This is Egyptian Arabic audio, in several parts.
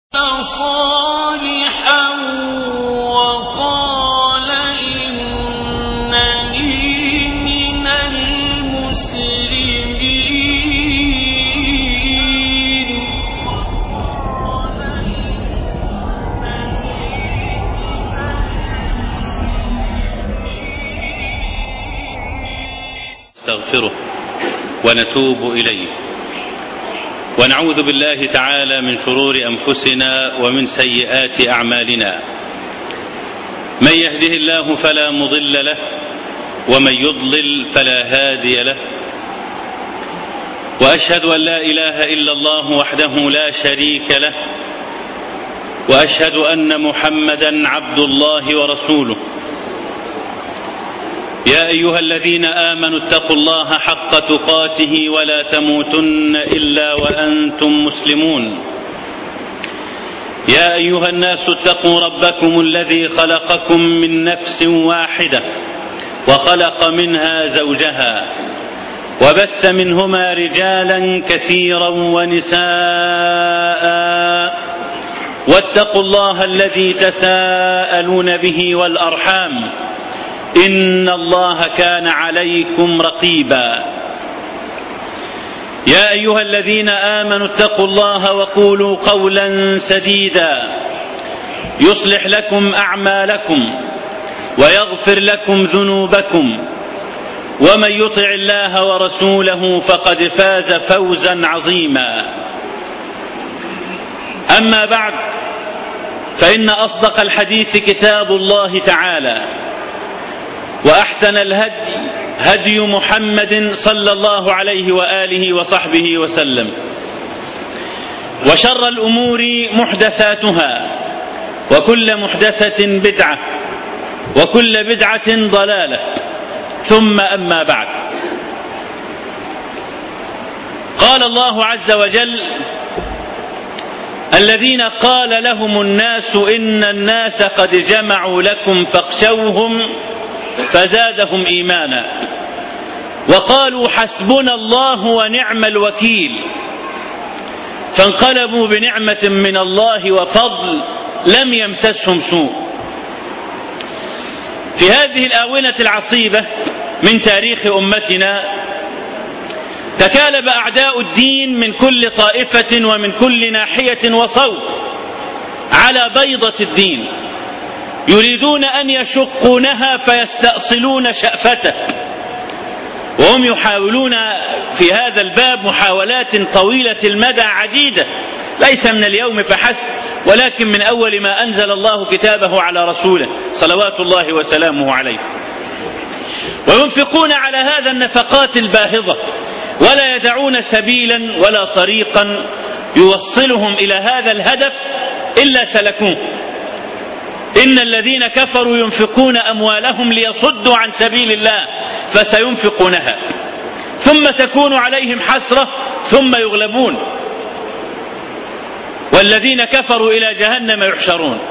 صالحا وقال إنني من المسلمين نستغفره ونتوب إليه ونعوذ بالله تعالى من شرور أنفسنا ومن سيئات أعمالنا من يهده الله فلا مضل له ومن يضلل فلا هادي له وأشهد أن لا إله إلا الله وحده لا شريك له وأشهد أن محمدا عبد الله ورسوله يا أيها الذين آمنوا اتقوا الله حق تقاته ولا تموتن إلا وأنتم مسلمون يا أيها الناس اتقوا ربكم الذي خلقكم من نفس واحدة وخلق منها زوجها وبث منهما رجالا كثيرا ونساء واتقوا الله الذي تساءلون به والأرحام إن الله كان عليكم رقيبا يا أيها الذين آمنوا اتقوا الله وقولوا قولا سديدا يصلح لكم أعمالكم ويغفر لكم ذنوبكم ومن يطع الله ورسوله فقد فاز فوزا عظيما أما بعد فإن أصدق الحديث كتاب الله تعالى وأحسن الهدي هدي محمد صلى الله عليه وآله وصحبه وسلم وشر الأمور محدثاتها وكل محدثة بدعة وكل بدعة ضلالة ثم أما بعد قال الله عز وجل الذين قال لهم الناس إن الناس قد جمعوا لكم فاخشوهم فزادهم ايمانا وقالوا حسبنا الله ونعم الوكيل فانقلبوا بنعمه من الله وفضل لم يمسسهم سوء في هذه الاونه العصيبه من تاريخ امتنا تكالب اعداء الدين من كل طائفه ومن كل ناحيه وصوت على بيضه الدين يريدون أن يشقونها فيستأصلون شأفته وهم يحاولون في هذا الباب محاولات طويلة المدى عديدة ليس من اليوم فحسب ولكن من أول ما أنزل الله كتابه على رسوله صلوات الله وسلامه عليه وينفقون على هذا النفقات الباهظة ولا يدعون سبيلا ولا طريقا يوصلهم إلى هذا الهدف إلا سلكوه إن الذين كفروا ينفقون أموالهم ليصدوا عن سبيل الله فسينفقونها ثم تكون عليهم حسرة ثم يغلبون والذين كفروا إلى جهنم يحشرون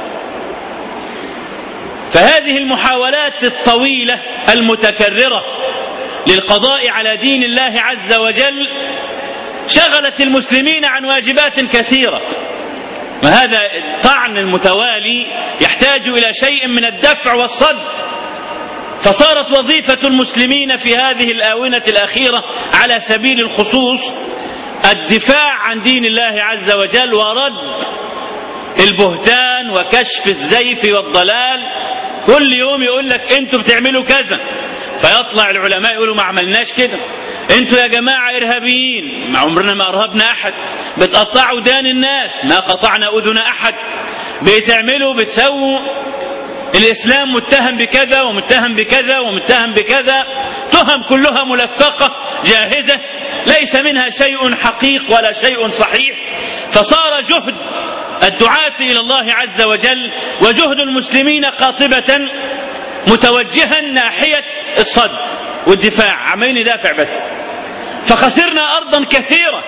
فهذه المحاولات الطويلة المتكررة للقضاء على دين الله عز وجل شغلت المسلمين عن واجبات كثيرة وهذا الطعن المتوالي يحتاج إلى شيء من الدفع والصد فصارت وظيفة المسلمين في هذه الآونة الأخيرة على سبيل الخصوص الدفاع عن دين الله عز وجل ورد البهتان وكشف الزيف والضلال كل يوم يقول لك انتوا بتعملوا كذا فيطلع العلماء يقولوا ما عملناش كده انتوا يا جماعة ارهابيين ما عمرنا ما ارهبنا احد بتقطعوا دان الناس ما قطعنا اذن احد بتعملوا بتسووا الاسلام متهم بكذا ومتهم بكذا ومتهم بكذا تهم كلها ملفقة جاهزة ليس منها شيء حقيق ولا شيء صحيح فصار جهد الدعاة إلى الله عز وجل وجهد المسلمين قاطبة متوجها ناحية الصد والدفاع عمالين ندافع بس فخسرنا أرضا كثيرة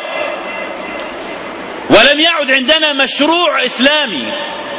ولم يعد عندنا مشروع إسلامي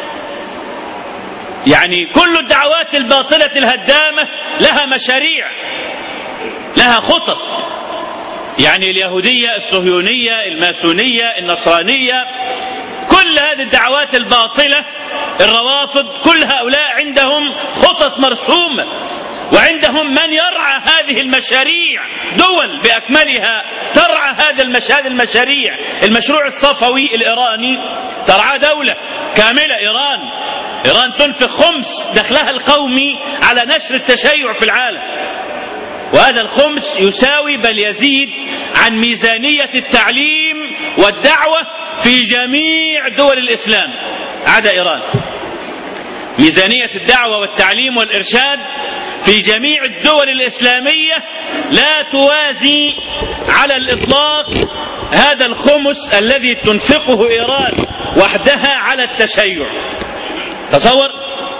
يعني كل الدعوات الباطلة الهدامة لها مشاريع لها خطط يعني اليهودية الصهيونية الماسونية النصرانية كل هذه الدعوات الباطلة الروافض كل هؤلاء عندهم خطط مرسومة وعندهم من يرعى هذه المشاريع دول بأكملها ترعى هذا المش... هذه المشاريع المشروع الصفوي الإيراني ترعى دولة كاملة إيران إيران تنفق خمس دخلها القومي على نشر التشيع في العالم وهذا الخمس يساوي بل يزيد عن ميزانية التعليم والدعوة في جميع دول الإسلام عدا إيران ميزانية الدعوة والتعليم والإرشاد في جميع الدول الإسلامية لا توازي على الإطلاق هذا الخمس الذي تنفقه إيران وحدها على التشيع تصور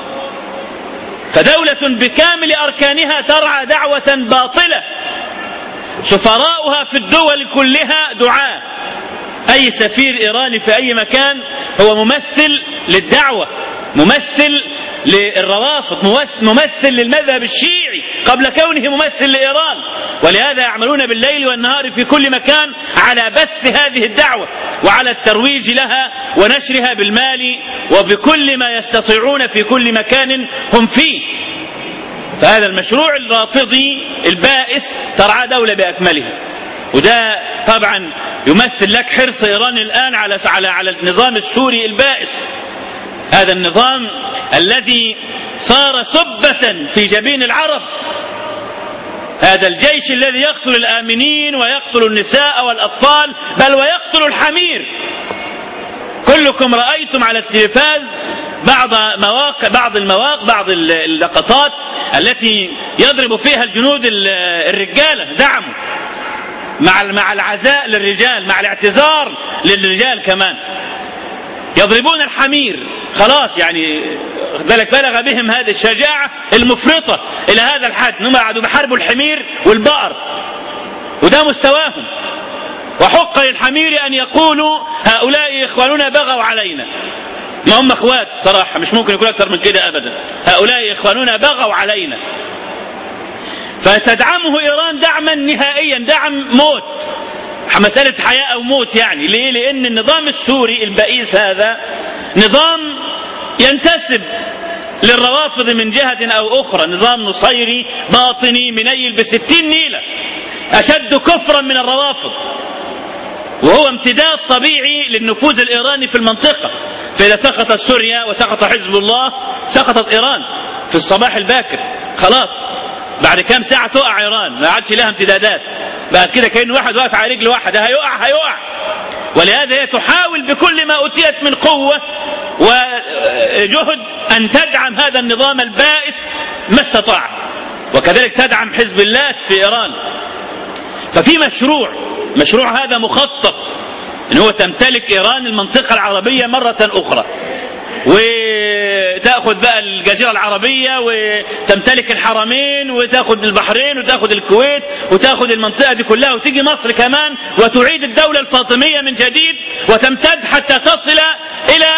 فدولة بكامل أركانها ترعى دعوة باطلة سفراؤها في الدول كلها دعاة أي سفير إيراني في أي مكان هو ممثل للدعوة ممثل للروافض ممثل للمذهب الشيعي قبل كونه ممثل لإيران ولهذا يعملون بالليل والنهار في كل مكان على بث هذه الدعوة وعلى الترويج لها ونشرها بالمال وبكل ما يستطيعون في كل مكان هم فيه فهذا المشروع الرافضي البائس ترعى دولة بأكملها وده طبعا يمثل لك حرص إيران الآن على على على النظام السوري البائس هذا النظام الذي صار سبة في جبين العرب هذا الجيش الذي يقتل الآمنين ويقتل النساء والأطفال بل ويقتل الحمير كلكم رأيتم على التلفاز بعض مواقع بعض المواقع بعض اللقطات التي يضرب فيها الجنود الرجالة زعموا مع مع العزاء للرجال مع الاعتذار للرجال كمان يضربون الحمير خلاص يعني بالك بلغ بهم هذه الشجاعة المفرطة إلى هذا الحد أنهم قعدوا بيحاربوا الحمير والبقر وده مستواهم وحق للحمير أن يقولوا هؤلاء إخواننا بغوا علينا ما هم اخوات صراحة مش ممكن يكون أكثر من كده أبدا هؤلاء إخواننا بغوا علينا فتدعمه إيران دعما نهائيا دعم موت مسألة حياة أو موت يعني ليه؟ لأن النظام السوري البئيس هذا نظام ينتسب للروافض من جهة أو أخرى نظام نصيري باطني منيل بستين نيلة أشد كفرا من الروافض وهو امتداد طبيعي للنفوذ الإيراني في المنطقة فإذا سقطت سوريا وسقط حزب الله سقطت إيران في الصباح الباكر خلاص بعد كام ساعة تقع إيران ما عادش لها امتدادات بعد كده كأن واحد واقف على رجل واحد هيقع هيقع ولهذا هي تحاول بكل ما أتيت من قوة وجهد أن تدعم هذا النظام البائس ما استطاع وكذلك تدعم حزب الله في إيران ففي مشروع مشروع هذا مخطط ان هو تمتلك ايران المنطقه العربيه مره اخرى وتاخذ بقى الجزيره العربيه وتمتلك الحرمين وتاخذ البحرين وتاخذ الكويت وتاخذ المنطقه دي كلها وتيجي مصر كمان وتعيد الدوله الفاطميه من جديد وتمتد حتى تصل الى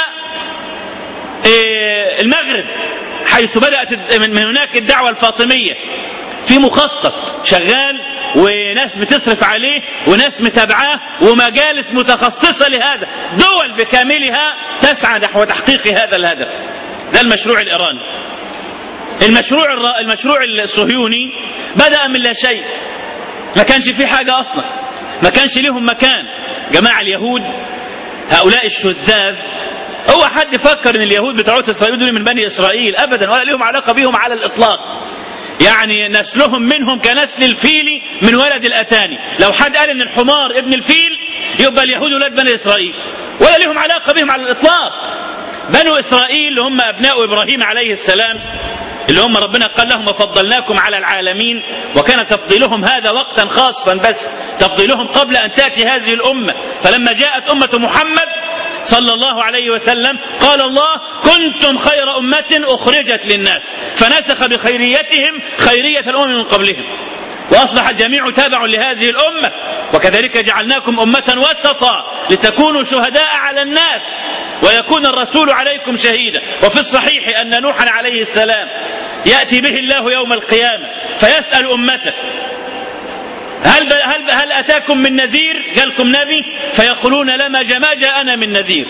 المغرب حيث بدات من هناك الدعوه الفاطميه في مخطط شغال وناس بتصرف عليه وناس متابعاه ومجالس متخصصة لهذا دول بكاملها تسعى نحو تحقيق هذا الهدف ده المشروع الإيراني المشروع الر... المشروع الصهيوني بدأ من لا شيء ما كانش فيه حاجة أصلا ما كانش ليهم مكان جماعة اليهود هؤلاء الشذاذ هو حد فكر ان اليهود بتوع اسرائيل دول من بني اسرائيل ابدا ولا لهم علاقه بهم على الاطلاق يعني نسلهم منهم كنسل الفيل من ولد الأتاني لو حد قال ان الحمار ابن الفيل يبقى اليهود ولاد بني إسرائيل ولا لهم علاقة بهم على الإطلاق بنو إسرائيل اللي هم أبناء إبراهيم عليه السلام اللي هم ربنا قال لهم وفضلناكم على العالمين وكان تفضيلهم هذا وقتا خاصا بس تفضيلهم قبل أن تأتي هذه الأمة فلما جاءت أمة محمد صلى الله عليه وسلم قال الله كنتم خير أمة أخرجت للناس فنسخ بخيريتهم خيرية الأمم من قبلهم وأصبح الجميع تابع لهذه الأمة وكذلك جعلناكم أمة وسطا لتكونوا شهداء على الناس ويكون الرسول عليكم شهيدا وفي الصحيح أن نوحا عليه السلام يأتي به الله يوم القيامة فيسأل أمته هل هل هل اتاكم من نذير؟ جالكم نبي؟ فيقولون لا ما ما جاءنا من نذير.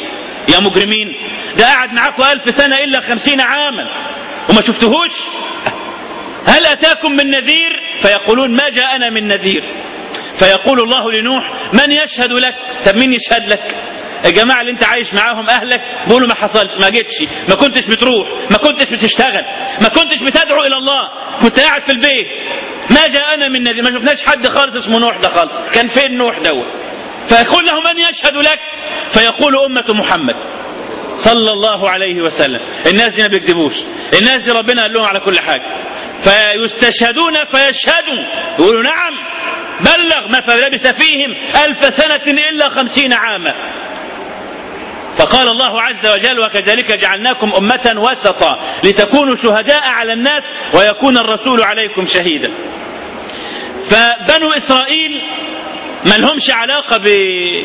يا مجرمين ده قعد معاكم ألف سنة إلا خمسين عاما وما شفتهوش هل أتاكم من نذير فيقولون ما جاءنا من نذير فيقول الله لنوح من يشهد لك طب مين يشهد لك الجماعة اللي انت عايش معاهم اهلك بيقولوا ما حصلش ما جيتش ما كنتش بتروح ما كنتش بتشتغل ما كنتش بتدعو الى الله كنت قاعد في البيت ما جاءنا من نذير ما شفناش حد خالص اسمه نوح ده خالص كان فين نوح دوت فيقول له من يشهد لك فيقول أمة محمد صلى الله عليه وسلم الناس دي ما بيكذبوش الناس دي ربنا قال لهم على كل حاجة فيستشهدون فيشهدوا يقولوا نعم بلغ ما فلبث فيهم ألف سنة إلا خمسين عاما فقال الله عز وجل وكذلك جعلناكم أمة وسطا لتكونوا شهداء على الناس ويكون الرسول عليكم شهيدا فبنو إسرائيل ما لهمش علاقة ب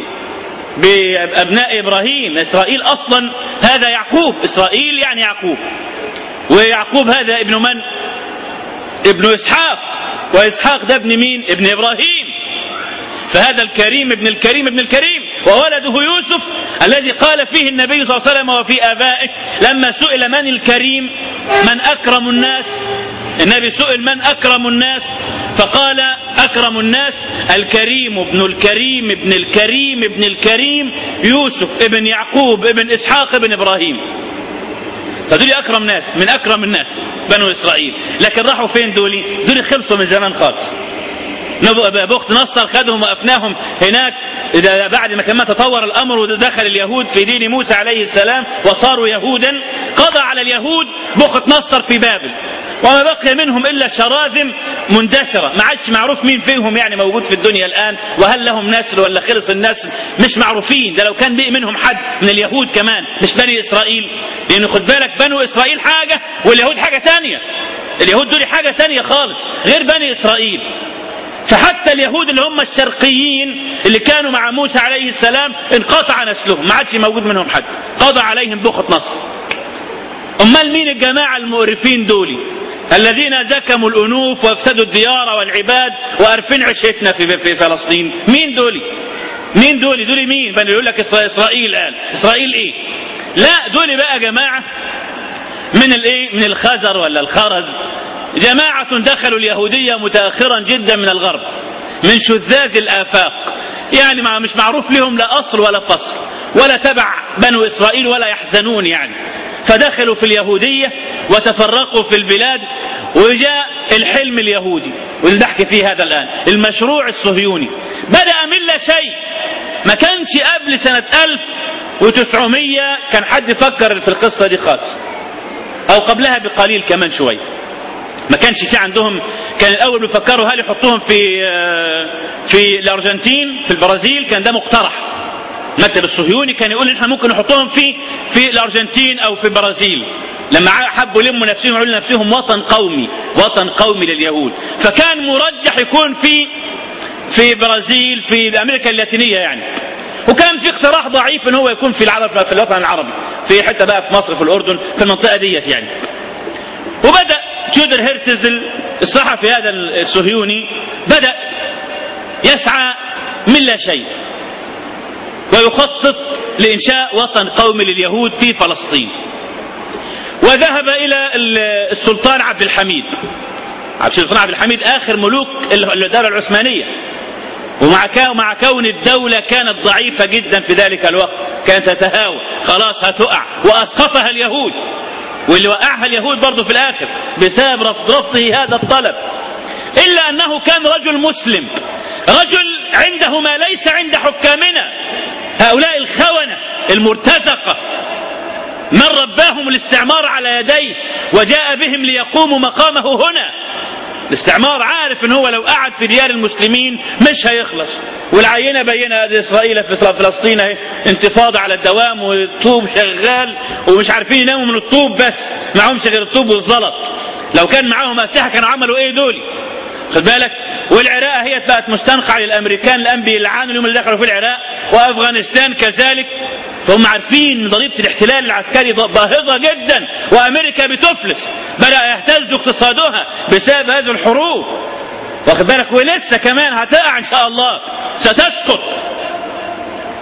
بأبناء إبراهيم إسرائيل أصلا هذا يعقوب إسرائيل يعني يعقوب ويعقوب هذا ابن من ابن إسحاق وإسحاق ده ابن مين ابن إبراهيم فهذا الكريم ابن الكريم ابن الكريم وولده يوسف الذي قال فيه النبي صلى الله عليه وسلم وفي آبائه لما سئل من الكريم من أكرم الناس النبي سئل من أكرم الناس فقال أكرم الناس الكريم ابن الكريم ابن الكريم ابن الكريم يوسف ابن يعقوب ابن إسحاق ابن إبراهيم فدول أكرم ناس من أكرم الناس بنو إسرائيل لكن راحوا فين دول دول خلصوا من زمان خالص بخت نصر خدهم وأفناهم هناك بعد ما كمان تطور الأمر ودخل اليهود في دين موسى عليه السلام وصاروا يهودا قضى على اليهود بخت نصر في بابل وما بقي منهم إلا شراذم مندثرة ما عادش معروف مين فيهم يعني موجود في الدنيا الآن وهل لهم نسل ولا خلص النسل مش معروفين ده لو كان بقي منهم حد من اليهود كمان مش بني إسرائيل لأن خد بالك بنو إسرائيل حاجة واليهود حاجة تانية اليهود دول حاجة تانية خالص غير بني إسرائيل فحتى اليهود اللي هم الشرقيين اللي كانوا مع موسى عليه السلام انقطع نسلهم ما عادش موجود منهم حد قضى عليهم بخت نصر امال مين الجماعة المقرفين دولي الذين زكموا الأنوف وافسدوا الديار والعباد وأرفين عشتنا في, في فلسطين مين دولي مين دولي دولي مين بل يقول لك إسرائيل قال إسرائيل إيه لا دولي بقى جماعة من الإيه من الخزر ولا الخرز جماعة دخلوا اليهودية متأخرا جدا من الغرب من شذاذ الآفاق يعني ما مش معروف لهم لا أصل ولا فصل ولا تبع بنو إسرائيل ولا يحزنون يعني فدخلوا في اليهودية وتفرقوا في البلاد وجاء الحلم اليهودي واللي بحكي فيه هذا الآن المشروع الصهيوني بدأ من لا شيء ما كانش قبل سنة 1900 كان حد يفكر في القصة دي خالص أو قبلها بقليل كمان شوية ما كانش في عندهم كان الاول بيفكروا هل يحطوهم في في الارجنتين في البرازيل كان ده مقترح المكتب الصهيوني كان يقول احنا ممكن نحطهم في في الارجنتين او في البرازيل لما حبوا يلموا نفسهم يعملوا نفسهم وطن قومي وطن قومي لليهود فكان مرجح يكون في في برازيل في امريكا اللاتينيه يعني وكان في اقتراح ضعيف ان هو يكون في العرب في الوطن العربي في حته بقى في مصر في الاردن في المنطقه ديت يعني وبدا تيودر هيرتزل الصحفي هذا الصهيوني بدأ يسعى من لا شيء ويخطط لإنشاء وطن قومي لليهود في فلسطين وذهب إلى السلطان عبد الحميد عبد السلطان عبد الحميد آخر ملوك الدولة العثمانية ومع مع كون الدولة كانت ضعيفة جدا في ذلك الوقت كانت تتهاوى خلاص هتقع وأسقطها اليهود واللي وقعها اليهود برضه في الآخر بسبب رفضه هذا الطلب إلا أنه كان رجل مسلم رجل عنده ما ليس عند حكامنا هؤلاء الخونة المرتزقة من رباهم الاستعمار على يديه وجاء بهم ليقوموا مقامه هنا الاستعمار عارف ان هو لو قعد في ديار المسلمين مش هيخلص والعينه بينه اسرائيل في فلسطين اهي انتفاضه على الدوام والطوب شغال ومش عارفين يناموا من الطوب بس معهمش غير الطوب والزلط لو كان معاهم اسلحه كانوا عملوا ايه دول خد بالك والعراق هي بقت مستنقع للامريكان الان بيلعنوا اليوم اللي دخلوا في العراق وافغانستان كذلك فهم عارفين ان ضريبه الاحتلال العسكري باهظه جدا وامريكا بتفلس بدا يهتز اقتصادها بسبب هذه الحروب واخد بالك ولسه كمان هتقع ان شاء الله ستسقط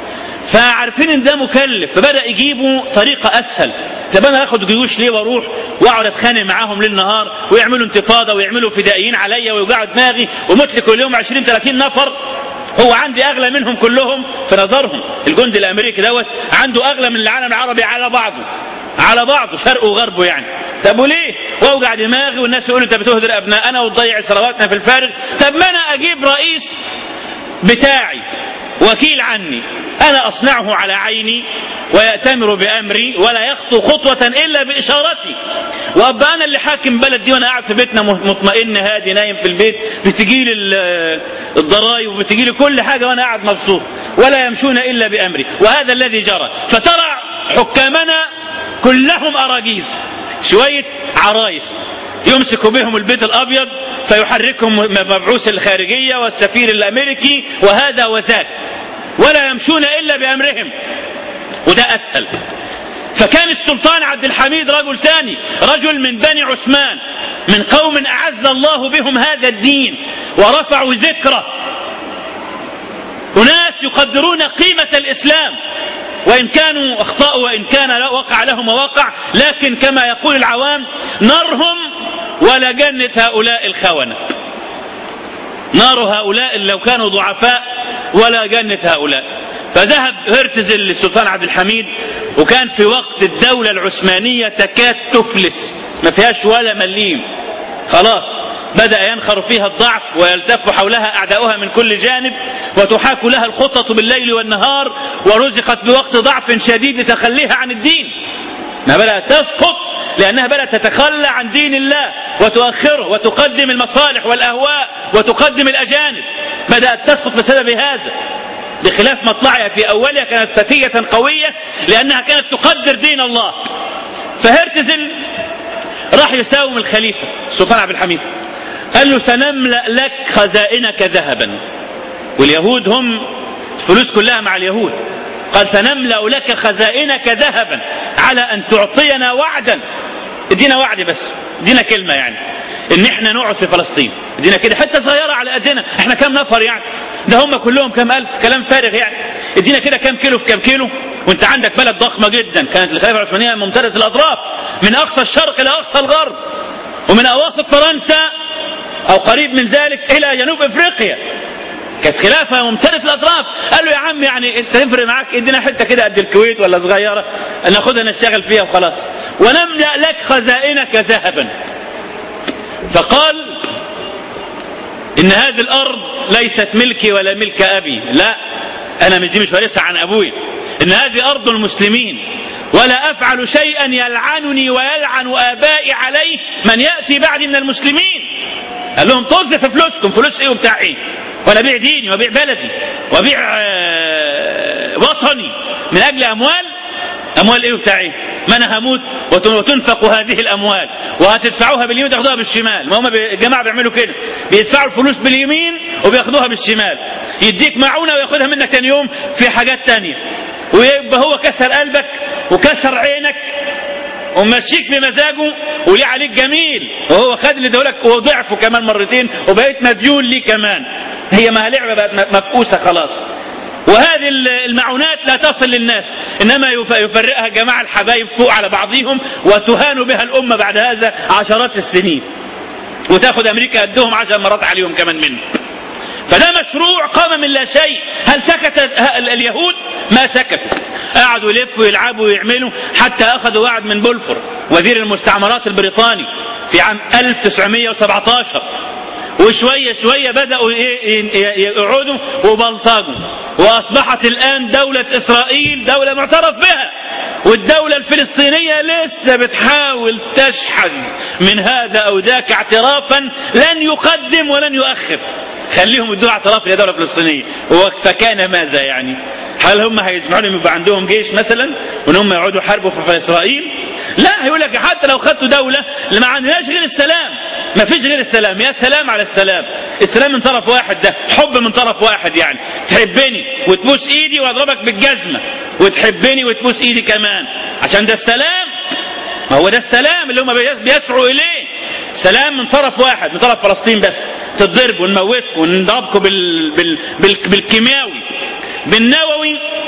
فعارفين ان ده مكلف فبدا يجيبوا طريقه اسهل طب انا اخد جيوش ليه واروح واقعد اتخانق معاهم ليل نهار ويعملوا انتفاضه ويعملوا فدائيين عليا ويوجعوا دماغي وموت لي كل يوم 20 30 نفر هو عندي اغلى منهم كلهم في نظرهم الجندي الامريكي دوت عنده اغلى من العالم العربي على بعضه على بعضه شرقه وغربه يعني طب وليه واوجع دماغي والناس يقولوا انت بتهدر ابنائنا وتضيع ثرواتنا في الفارغ طب ما انا اجيب رئيس بتاعي وكيل عني انا اصنعه على عيني ويأتمر بامري ولا يخطو خطوة الا باشارتي وابقى انا اللي حاكم بلد دي وانا قاعد في بيتنا مطمئن هادي نايم في البيت بتجيلي الضرايب وبتجيلي كل حاجة وانا قاعد مبسوط ولا يمشون الا بامري وهذا الذي جرى فترى حكامنا كلهم اراجيز شوية عرايس يمسك بهم البيت الابيض فيحركهم مبعوث الخارجيه والسفير الامريكي وهذا وذاك ولا يمشون الا بامرهم وده اسهل فكان السلطان عبد الحميد رجل ثاني رجل من بني عثمان من قوم اعز الله بهم هذا الدين ورفعوا ذكره اناس يقدرون قيمه الاسلام وإن كانوا أخطأوا وإن كان وقع لهم وقع لكن كما يقول العوام نارهم ولا جنة هؤلاء الخونة نار هؤلاء لو كانوا ضعفاء ولا جنة هؤلاء فذهب هرتزل للسلطان عبد الحميد وكان في وقت الدولة العثمانية تكاد تفلس ما فيهاش ولا مليم خلاص بدأ ينخر فيها الضعف ويلتف حولها أعداؤها من كل جانب وتحاك لها الخطط بالليل والنهار ورزقت بوقت ضعف شديد لتخليها عن الدين ما بدأت تسقط لأنها بدأت تتخلى عن دين الله وتؤخره وتقدم المصالح والأهواء وتقدم الأجانب بدأت تسقط بسبب هذا بخلاف مطلعها في أولها كانت فتية قوية لأنها كانت تقدر دين الله فهرتزل راح يساوم الخليفة السلطان عبد الحميد قال له سنملأ لك خزائنك ذهبا واليهود هم الفلوس كلها مع اليهود قال سنملأ لك خزائنك ذهبا على أن تعطينا وعدا ادينا وعد بس ادينا كلمة يعني ان احنا نقعد في فلسطين ادينا كده حتة صغيرة على قدنا احنا كام نفر يعني ده هم كلهم كام ألف كلام فارغ يعني ادينا كده كام كيلو في كام كيلو وانت عندك بلد ضخمة جدا كانت الخلافة العثمانية ممتدة الأطراف من أقصى الشرق إلى أقصى الغرب ومن أواسط فرنسا أو قريب من ذلك إلى جنوب إفريقيا كانت خلافة ممتلئة الأطراف قال له يا عم يعني أنت تفرق معاك ادينا حتة كده قد الكويت ولا صغيرة ناخدها نشتغل فيها وخلاص ونملأ لك خزائنك ذهبا فقال إن هذه الأرض ليست ملكي ولا ملك أبي لا أنا مش دي مش وارثها عن أبوي إن هذه أرض المسلمين ولا أفعل شيئا يلعنني ويلعن آبائي عليه من يأتي بعدي من المسلمين قال لهم طز في فلوسكم فلوس ايه وبتاع ايه وانا ابيع ديني وابيع بلدي وابيع وطني من اجل اموال اموال ايه وبتاع ايه ما انا هموت وتنفق هذه الاموال وهتدفعوها باليمين وتاخدوها بالشمال ما هم الجماعه بيعملوا كده بيدفعوا الفلوس باليمين وبياخدوها بالشمال يديك معونه وياخدها منك تاني يوم في حاجات تانية ويبقى هو كسر قلبك وكسر عينك ومشيك بمزاجه وليه عليك جميل وهو خد اللي دولك وضعفه كمان مرتين وبقيت مديون ليه كمان هي ما لعبه بقت مفقوسه خلاص وهذه المعونات لا تصل للناس انما يفرقها جماعه الحبايب فوق على بعضهم وتهان بها الامه بعد هذا عشرات السنين وتاخذ امريكا قدهم عشر مرات عليهم كمان منه فده مشروع قام من لا شيء هل سكت اليهود ما سكتوا قعدوا يلفوا ويلعبوا ويعملوا حتى اخذوا وعد من بولفور وزير المستعمرات البريطاني في عام 1917 وشوية شوية بدأوا يقعدوا وبلطجوا وأصبحت الآن دولة إسرائيل دولة معترف بها والدولة الفلسطينية لسه بتحاول تشحذ من هذا أو ذاك اعترافا لن يقدم ولن يؤخر خليهم يدوا اعتراف لدولة فلسطينية فكان ماذا يعني هل هم هيسمعوا لهم يبقى عندهم جيش مثلا وان هم يقعدوا يحاربوا في اسرائيل لا هيقول لك حتى لو خدتوا دولة اللي ما عندناش غير السلام ما فيش غير السلام يا سلام على السلام السلام من طرف واحد ده حب من طرف واحد يعني تحبني وتبوس ايدي واضربك بالجزمة وتحبني وتبوس ايدي كمان عشان ده السلام ما هو ده السلام اللي هم بيسعوا اليه سلام من طرف واحد من طرف فلسطين بس تضربوا ونموتكم ونضربكم بال... بال... بال... بالكيماوي بالنووي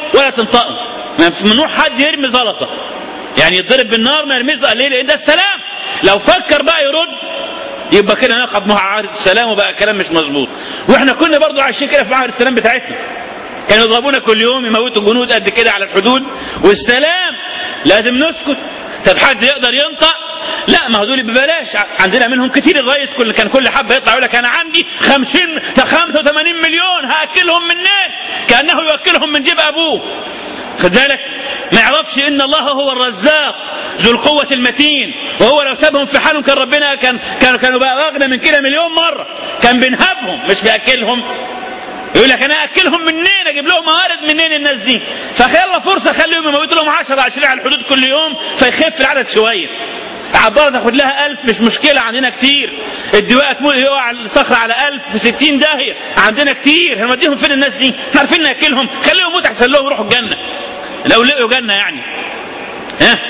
ولا تنطقوا ممنوع حد يرمي زلطه يعني يضرب بالنار ما يرميش ليه لان ده السلام لو فكر بقى يرد يبقى كده نقض معاهده السلام وبقى كلام مش مظبوط واحنا كنا برضو عايشين كده في معاهده السلام بتاعتنا كانوا يضربونا كل يوم يموتوا جنود قد كده على الحدود والسلام لازم نسكت طب حد يقدر ينطق لا ما هو دول ببلاش عندنا منهم كتير الرئيس كل كان كل حبه يطلع يقول لك انا عندي 50 85 مليون هاكلهم منين كانه يوكلهم من جيب ابوه خد بالك ما يعرفش ان الله هو الرزاق ذو القوة المتين وهو لو سابهم في حالهم كان ربنا كان كانوا كانوا بقى اغنى من كده مليون مرة كان بينهبهم مش بياكلهم يقول لك انا اكلهم منين اجيب لهم موارد منين الناس دي فخلى فرصة خليهم يموتوا لهم 10 20 على الحدود كل يوم فيخف العدد شوية عبارة تاخد لها ألف مش مشكلة عندنا كتير الدواء تموت يقع الصخرة على ألف في ستين داهية عندنا كتير هنوديهم فين الناس دي احنا عارفين ناكلهم خليهم يموت احسن لهم يروحوا الجنة لو لقوا جنة يعني ها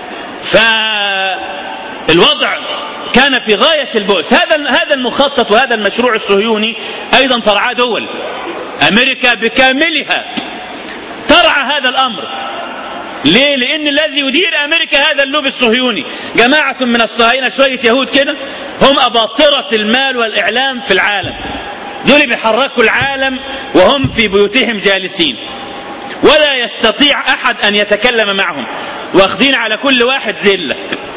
فالوضع كان في غاية البؤس هذا هذا المخطط وهذا المشروع الصهيوني أيضا ترعاه دول أمريكا بكاملها ترعى هذا الأمر ليه؟ لأن الذي يدير أمريكا هذا اللوب الصهيوني جماعة من الصهاينة شوية يهود كده هم أباطرة المال والإعلام في العالم دول بيحركوا العالم وهم في بيوتهم جالسين ولا يستطيع أحد أن يتكلم معهم واخدين على كل واحد زلة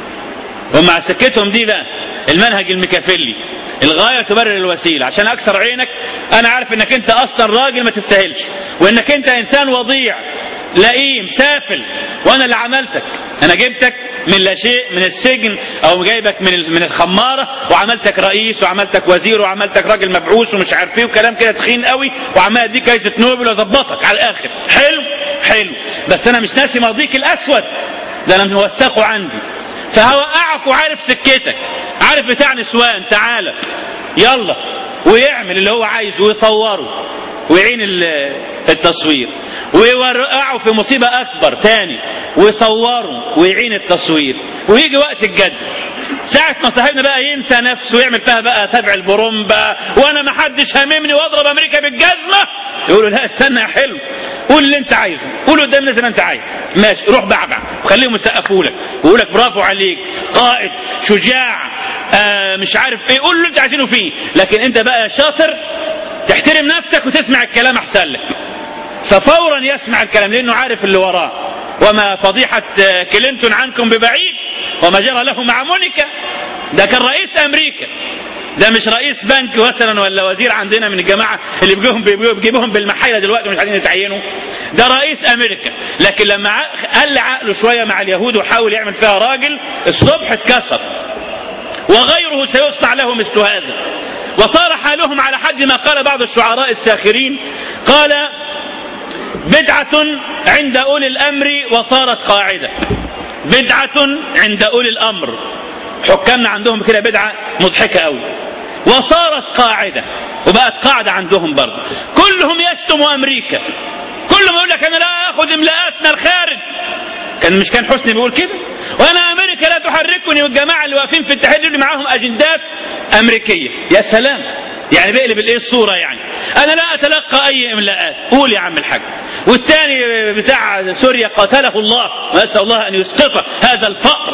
ومع سكتهم دي بقى المنهج المكافلي الغاية تبرر الوسيلة عشان أكسر عينك أنا عارف إنك أنت أصلا راجل ما تستاهلش وإنك أنت إنسان وضيع لئيم سافل وأنا اللي عملتك أنا جبتك من لا شيء من السجن أو جايبك من من الخمارة وعملتك رئيس وعملتك وزير وعملتك راجل مبعوث ومش عارف إيه وكلام كده تخين قوي وعمال أديك جايزة نوبل وأظبطك على الآخر حلو حلو بس أنا مش ناسي ماضيك الأسود ده أنا موثقه عندي فهوقعك وعارف سكتك عارف بتاع نسوان تعالى يلا ويعمل اللي هو عايزه ويصوره ويعين التصوير ويوقعه في مصيبة أكبر تاني ويصوره ويعين التصوير ويجي وقت الجد ساعة ما صاحبنا بقى ينسى نفسه ويعمل فيها بقى سبع البرومبا وانا ما حدش هاممني واضرب امريكا بالجزمة يقولوا لا استنى يا حلو قول اللي انت عايزه قول قدام الناس زي ما انت عايز ماشي روح بعبع وخليهم يسقفوا لك ويقول لك برافو عليك قائد شجاع آه مش عارف ايه قول اللي انت عايزينه فيه لكن انت بقى شاطر تحترم نفسك وتسمع الكلام احسن لك ففورا يسمع الكلام لانه عارف اللي وراه وما فضيحة كلينتون عنكم ببعيد وما جرى له مع مونيكا ده كان رئيس امريكا ده مش رئيس بنك مثلا ولا وزير عندنا من الجماعه اللي بيجيبهم بيجيبهم بالمحايله دلوقتي مش عايزين يتعينوا ده رئيس امريكا لكن لما قل عقله شويه مع اليهود وحاول يعمل فيها راجل الصبح اتكسر وغيره سيصنع له مثل هذا وصار حالهم على حد ما قال بعض الشعراء الساخرين قال بدعة عند أولي الأمر وصارت قاعدة بدعة عند أولي الأمر حكامنا عندهم كده بدعة مضحكة قوي وصارت قاعدة وبقت قاعدة عندهم برضه كلهم يشتموا أمريكا كل ما يقول لك أنا لا أخذ إملاءاتنا الخارج كان مش كان حسني بيقول كده وأنا أمريكا لا تحركني والجماعة اللي واقفين في الاتحاد اللي معاهم أجندات أمريكية يا سلام يعني بيقلب الايه الصوره يعني انا لا اتلقى اي املاءات قول يا عم الحاج والثاني بتاع سوريا قاتله الله نسال الله ان يسقطه هذا الفقر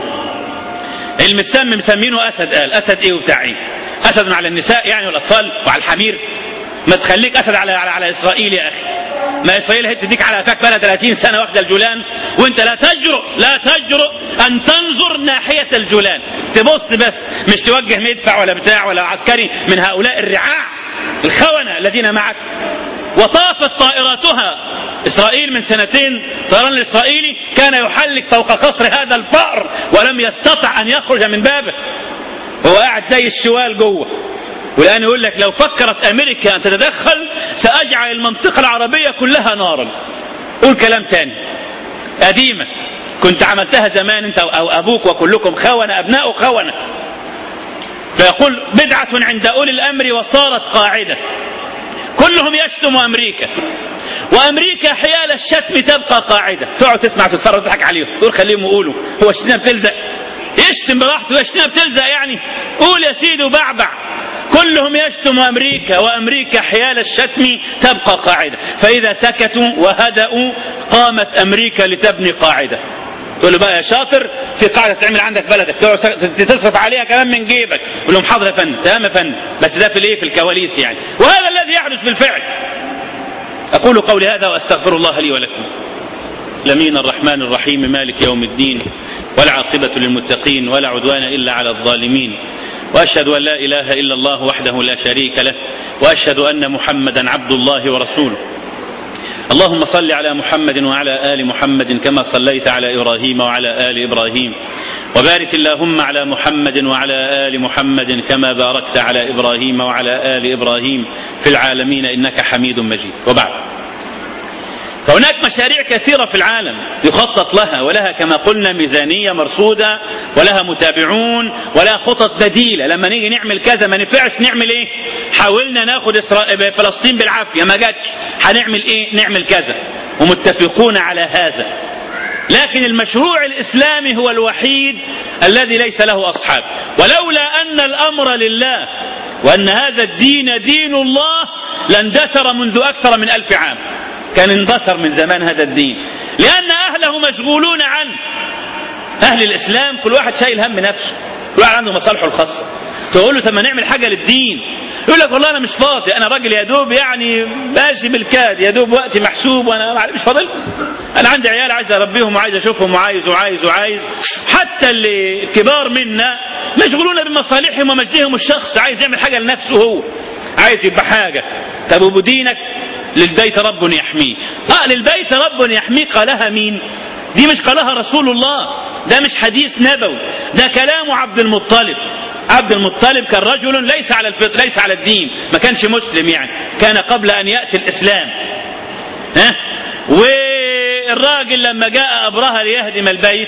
المسمى مسمينه اسد قال اسد ايه وبتاع ايه اسد على النساء يعني والاطفال وعلى الحمير ما تخليك اسد على على, على اسرائيل يا اخي ما اسرائيل هي تديك على قفاك بقى 30 سنه واخده الجولان وانت لا تجرؤ لا تجرؤ ان تنظر ناحيه الجولان تبص بس مش توجه مدفع ولا بتاع ولا عسكري من هؤلاء الرعاع الخونه الذين معك وطافت طائراتها اسرائيل من سنتين طيران الاسرائيلي كان يحلق فوق قصر هذا الفأر ولم يستطع ان يخرج من بابه هو قاعد زي الشوال جوه والآن يقول لك لو فكرت أمريكا أن تتدخل سأجعل المنطقة العربية كلها نارا قول كلام تاني قديمة كنت عملتها زمان أنت أو أبوك وكلكم خونة أبناء خونة فيقول بدعة عند أولي الأمر وصارت قاعدة كلهم يشتموا أمريكا وأمريكا حيال الشتم تبقى قاعدة تقعد تسمع تتفرج وتضحك عليهم تقول خليهم يقولوا هو الشتيمة بتلزق يشتم براحته الشتيمة بتلزق يعني قول يا سيدي وبعبع كلهم يشتم أمريكا وأمريكا حيال الشتم تبقى قاعدة فإذا سكتوا وهدأوا قامت أمريكا لتبني قاعدة تقول له بقى يا شاطر في قاعدة تعمل عندك بلدك تصرف عليها كمان من جيبك يقول لهم حاضر يا فندم تمام يا فندم بس ده في الايه في الكواليس يعني وهذا الذي يحدث بالفعل أقول قولي هذا وأستغفر الله لي ولكم لمين الرحمن الرحيم مالك يوم الدين والعاقبة للمتقين ولا عدوان إلا على الظالمين وأشهد أن لا إله إلا الله وحده لا شريك له وأشهد أن محمدا عبد الله ورسوله اللهم صل على محمد وعلى آل محمد كما صليت على إبراهيم وعلى آل إبراهيم وبارك اللهم على محمد وعلى آل محمد كما باركت على إبراهيم وعلى آل إبراهيم في العالمين إنك حميد مجيد وبعد فهناك مشاريع كثيرة في العالم يخطط لها ولها كما قلنا ميزانية مرصودة ولها متابعون ولها خطط بديلة لما نيجي نعمل كذا ما نفعش نعمل ايه حاولنا ناخد إسرائيل فلسطين بالعافية ما جاتش هنعمل ايه نعمل كذا ومتفقون على هذا لكن المشروع الإسلامي هو الوحيد الذي ليس له أصحاب ولولا أن الأمر لله وأن هذا الدين دين الله لاندثر منذ أكثر من ألف عام كان اندثر من زمان هذا الدين لأن أهله مشغولون عنه أهل الإسلام كل واحد شايل هم نفسه كل واحد عنده مصالحه الخاصة تقول له طب ما نعمل حاجة للدين يقول لك والله أنا مش فاضي أنا راجل يا دوب يعني ماشي بالكاد يا دوب وقتي محسوب وأنا مش فاضل أنا عندي عيال عايز أربيهم وعايز أشوفهم وعايز وعايز وعايز حتى اللي كبار منا مشغولون بمصالحهم ومجدهم الشخص عايز يعمل حاجة لنفسه هو عايز يبقى حاجة طب وبدينك للبيت رب يحميه آه للبيت رب يحميه قالها مين دي مش قالها رسول الله ده مش حديث نبوي ده كلام عبد المطلب عبد المطلب كان رجل ليس على الفطر ليس على الدين ما كانش مسلم يعني كان قبل أن يأتي الإسلام ها والراجل لما جاء أبرهة ليهدم البيت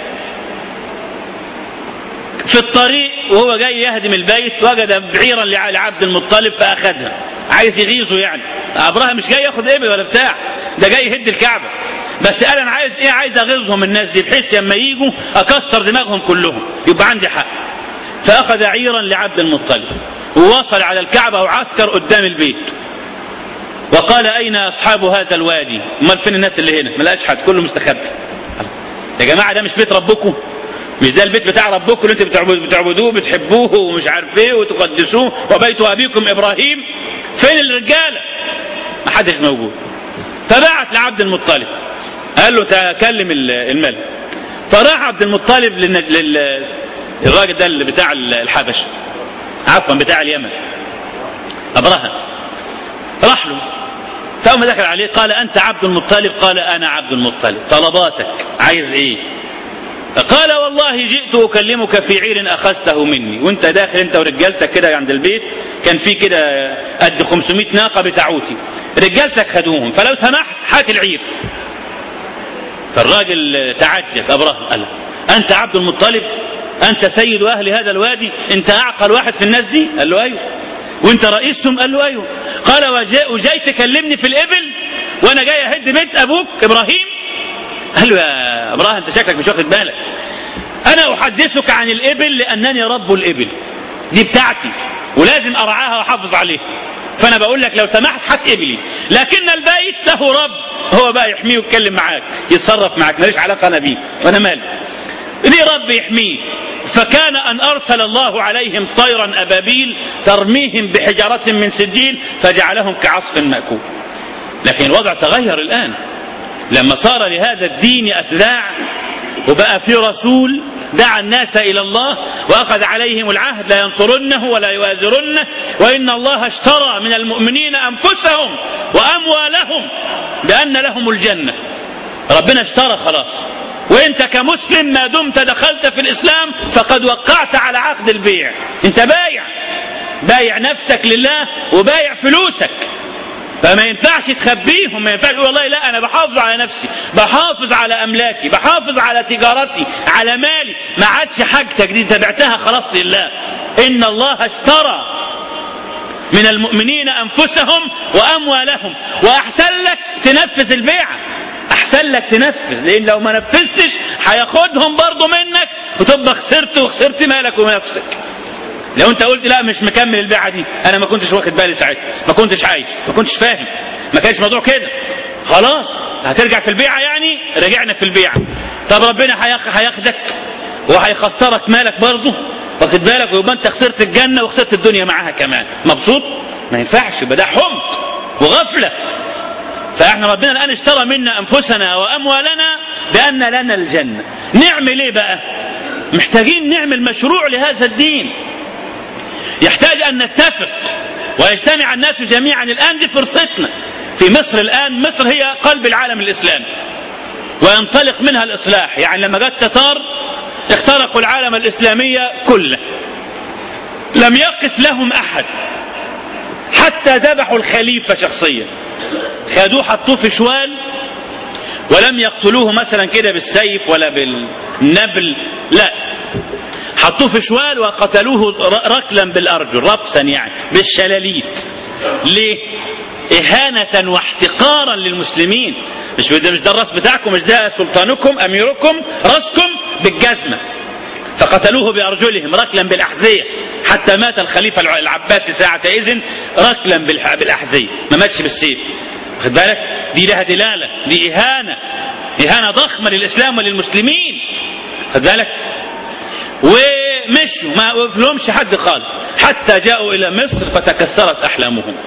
في الطريق وهو جاي يهدم البيت وجد بعيرا لعبد المطلب فأخذها عايز يغيظه يعني أبرهة مش جاي ياخد إبل ولا بتاع ده جاي يهد الكعبة بس قال أنا عايز إيه عايز أغيظهم الناس دي بحيث لما يجوا أكسر دماغهم كلهم يبقى عندي حق فأخذ عيرا لعبد المطلب ووصل على الكعبة وعسكر قدام البيت وقال أين أصحاب هذا الوادي امال فين الناس اللي هنا ملقاش حد كله مستخبي يا جماعة ده مش بيت ربكم مش ده البيت بتاع ربكم اللي انتوا بتعبدوه بتحبوه ومش عارف ايه وتقدسوه وبيت ابيكم ابراهيم فين الرجاله ما حدش موجود فبعت لعبد المطلب قال له تكلم الملك فراح عبد المطلب للراجل ده اللي بتاع الحبش عفوا بتاع اليمن ابرهه راح له فأول ما دخل عليه قال أنت عبد المطلب قال أنا عبد المطلب طلباتك عايز إيه قال والله جئت أكلمك في عير أخذته مني وانت داخل انت ورجالتك كده عند البيت كان في كده قد 500 ناقة بتاعوتي رجالتك خدوهم فلو سمحت هات العير فالراجل تعجب أبرهة قال أنت عبد المطلب أنت سيد أهل هذا الوادي أنت أعقل واحد في الناس دي قال له أيوه وانت رئيسهم قال له أيوه قال وجاي تكلمني في الإبل وأنا جاي أهد بيت أبوك إبراهيم قال له يا ابراهيم انت شكلك مش واخد بالك انا احدثك عن الابل لانني رب الابل دي بتاعتي ولازم ارعاها واحافظ عليها فانا بقول لك لو سمحت هات ابلي لكن البيت له رب هو بقى يحميه ويتكلم معاك يتصرف معاك ماليش علاقه انا بيه وانا مالي ليه رب يحميه فكان أن أرسل الله عليهم طيرا أبابيل ترميهم بحجارة من سجيل فجعلهم كعصف مأكول لكن الوضع تغير الآن لما صار لهذا الدين أتباع وبقى في رسول دعا الناس إلى الله وأخذ عليهم العهد لا ينصرنه ولا يوازرنه وإن الله اشترى من المؤمنين أنفسهم وأموالهم بأن لهم الجنة ربنا اشترى خلاص وانت كمسلم ما دمت دخلت في الاسلام فقد وقعت على عقد البيع انت بايع بايع نفسك لله وبايع فلوسك فما ينفعش تخبيهم ما ينفعش والله لا انا بحافظ على نفسي بحافظ على املاكي بحافظ على تجارتي على مالي ما عادش حاجتك دي تبعتها خلاص لله ان الله اشترى من المؤمنين انفسهم واموالهم واحسن لك تنفذ البيعه احسن لك تنفذ لان لو ما نفذتش هياخدهم برضه منك وتبقى خسرت وخسرت مالك ونفسك لو انت قلت لا مش مكمل البيعه دي انا ما كنتش واخد بالي ساعتها ما كنتش عايش ما كنتش فاهم ما كانش موضوع كده خلاص هترجع في البيعه يعني رجعنا في البيعه طب ربنا هياخ- هياخدك وهيخسرك مالك برضه واخد بالك ويبقى انت خسرت الجنه وخسرت الدنيا معاها كمان مبسوط ما ينفعش يبقى ده حمق وغفله فاحنا ربنا الان اشترى منا انفسنا واموالنا بان لنا الجنه نعمل ايه بقى محتاجين نعمل مشروع لهذا الدين يحتاج ان نتفق ويجتمع الناس جميعا الان دي فرصتنا في مصر الان مصر هي قلب العالم الاسلامي وينطلق منها الاصلاح يعني لما جاء التتار اخترقوا العالم الاسلامي كله لم يقف لهم احد حتى ذبحوا الخليفه شخصيا خدوه حطوه في شوال ولم يقتلوه مثلا كده بالسيف ولا بالنبل لا حطوه في شوال وقتلوه ر- ركلا بالارجل رفسا يعني بالشلاليت ليه إهانة واحتقارا للمسلمين مش ده مش ده الراس بتاعكم مش ده سلطانكم أميركم راسكم بالجزمة فقتلوه بأرجلهم ركلا بالأحذية حتى مات الخليفة الع- العباسي ساعة إذن ركلا بالح- بالأحذية ما ماتش بالسيف خد بالك دي لها دلالة دي إهانة إهانة ضخمة للإسلام وللمسلمين خد بالك ومشوا ما وقفلهمش حد خالص حتى جاءوا إلى مصر فتكسرت أحلامهم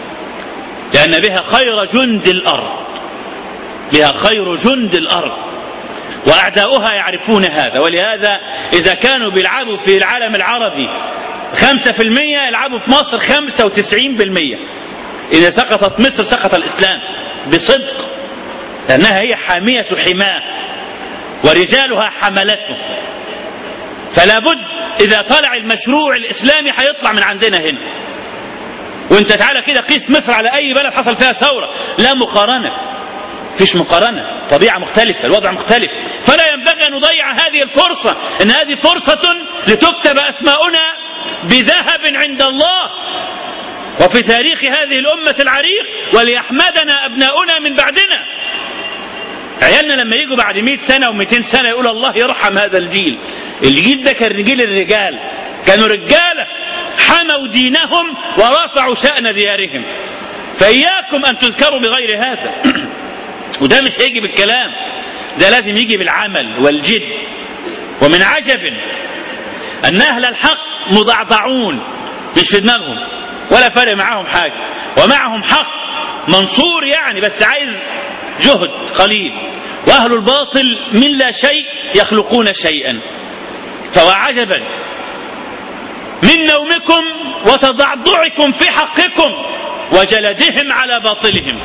لأن بها خير جند الأرض بها خير جند الأرض وأعداؤها يعرفون هذا ولهذا إذا كانوا بيلعبوا في العالم العربي خمسة في المية يلعبوا في مصر خمسة وتسعين بالمية إذا سقطت مصر سقط الإسلام بصدق لأنها هي حامية حماه ورجالها حملته فلا بد إذا طلع المشروع الإسلامي هيطلع من عندنا هنا وانت تعالى كده قيس مصر على أي بلد حصل فيها ثورة لا مقارنة فيش مقارنة طبيعة مختلفة الوضع مختلف فلا ينبغي أن نضيع هذه الفرصة إن هذه فرصة لتكتب أسماؤنا بذهب عند الله وفي تاريخ هذه الأمة العريق وليحمدنا أبناؤنا من بعدنا عيالنا لما يجوا بعد 100 سنة و200 سنة يقول الله يرحم هذا الجيل الجيل ده كان جيل الرجال كانوا رجالة حموا دينهم ورفعوا شأن ديارهم فإياكم أن تذكروا بغير هذا وده مش هيجي بالكلام ده لازم يجي بالعمل والجد ومن عجب أن أهل الحق مضعضعون مش في دماغهم ولا فارق معاهم حاجة ومعهم حق منصور يعني بس عايز جهد قليل وأهل الباطل من لا شيء يخلقون شيئا فوعجبا من نومكم وتضعضعكم في حقكم وجلدهم على باطلهم